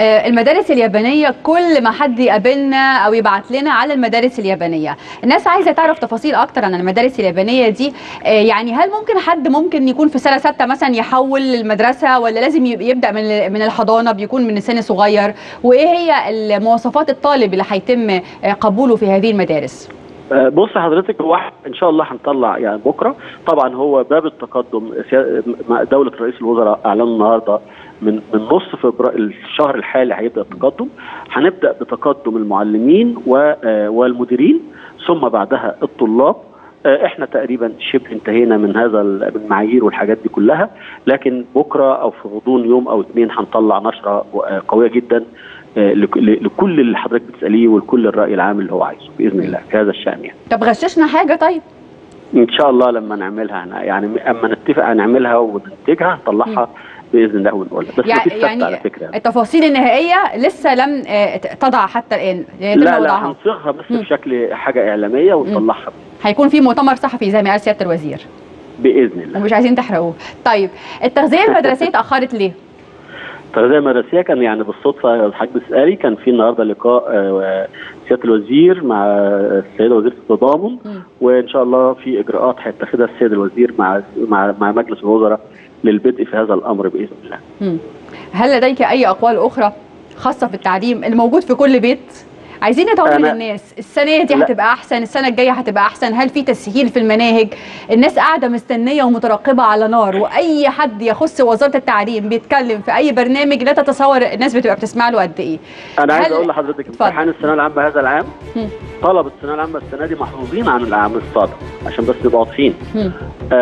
آه، المدارس اليابانيه كل ما حد يقابلنا او يبعت لنا على المدارس اليابانيه الناس عايزه تعرف تفاصيل اكتر عن المدارس اليابانيه دي آه، يعني هل ممكن حد ممكن يكون في سنه سته مثلا يحول للمدرسه ولا لازم يب- يبدا من من الحضانه بيكون من سن صغير وايه هي مواصفات الطالب اللي هيتم آه، قبوله في هذه المدارس آه، بص حضرتك هو إحنا ان شاء الله هنطلع يعني بكره طبعا هو باب التقدم سيا- مع دوله رئيس الوزراء اعلنوا النهارده من من نص فبراير الشهر الحالي هيبدا التقدم هنبدا بتقدم المعلمين و- آه، والمديرين ثم بعدها الطلاب آه، احنا تقريبا شبه انتهينا من هذا ال- من المعايير والحاجات دي كلها لكن بكره او في غضون يوم او اثنين هنطلع نشره آه، قويه جدا آه، لك- ل- لكل اللي حضرتك بتساليه ولكل الراي العام اللي هو عايزه باذن الله في هذا الشان يعني. طب غششنا حاجه طيب ان شاء الله لما نعملها هن- يعني اما نتفق هنعملها وننتجها هنطلعها باذن الله ونقولها بس يعني- مفيش ثبت يعني على فكره يعني. التفاصيل النهائيه لسه لم آه، تضع حتى الان يتم لا لا وضعها هنصيغها بس مم. بشكل حاجه اعلاميه ونطلعها هيكون في مؤتمر صحفي زي ما قال سياده الوزير باذن الله. ومش عايزين تحرقوه طيب التغذيه المدرسيه اتاخرت ليه التغذيه المدرسيه كان يعني بالصدفه حضرتك بتسالي كان في النهارده لقاء آه، سياده الوزير مع السيده وزيره التضامن مم. وان شاء الله في اجراءات هيتخذها السيد الوزير مع مع مع مجلس الوزراء للبدء في هذا الامر باذن الله. مم. هل لديك اي اقوال اخرى خاصه في التعليم الموجود في كل بيت عايزين نطمن أنا- الناس السنه دي لا. هتبقى احسن السنه الجايه هتبقى احسن هل في تسهيل في المناهج الناس قاعده مستنيه ومترقبه على نار واي حد يخص وزاره التعليم بيتكلم في اي برنامج لا تتصور الناس بتبقى بتسمع له قد ايه انا عايز هل- اقول لحضرتك اتفضل. امتحان الثانويه العامه هذا العام مم. طلبه الثانويه العامه السنه دي محظوظين عن العام السابق عشان بس نبقى واضحين مم.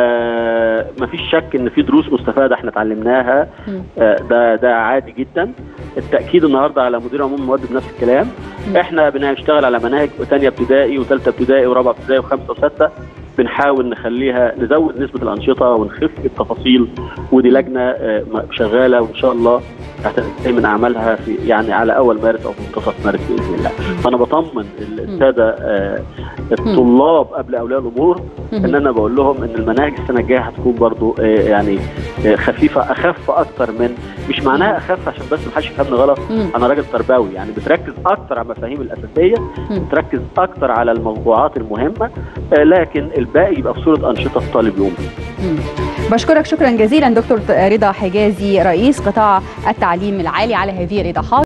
آه مفيش شك ان في دروس مستفاده احنا اتعلمناها مم. آه ده ده عادي جدا التاكيد النهارده على مدير عموم المواد بنفس الكلام مم. احنا بنشتغل على مناهج ثانيه ابتدائي وثالثه ابتدائي ورابعه ابتدائي وخمسه وسته بنحاول نخليها نزود نسبه الانشطه ونخف التفاصيل ودي لجنه آه، م- شغاله وان شاء الله هتنتهي من اعمالها في يعني على اول مارس او في منتصف مارس باذن الله فانا بطمن الساده آه، الطلاب قبل اولياء الامور مم. ان انا بقول لهم ان المناهج السنه الجايه هتكون برضو آه، يعني آه، خفيفه اخف اكتر من مش معناها اخف عشان بس ما حدش يفهمني غلط مم. انا راجل تربوي يعني بتركز اكتر على المفاهيم الاساسيه مم. بتركز اكتر على الموضوعات المهمه آه، لكن الباقي يبقى في صوره انشطه الطالب يوم مم. بشكرك شكرا جزيلا دكتور رضا حجازي رئيس قطاع التعليم العالي على هذه الايضاحات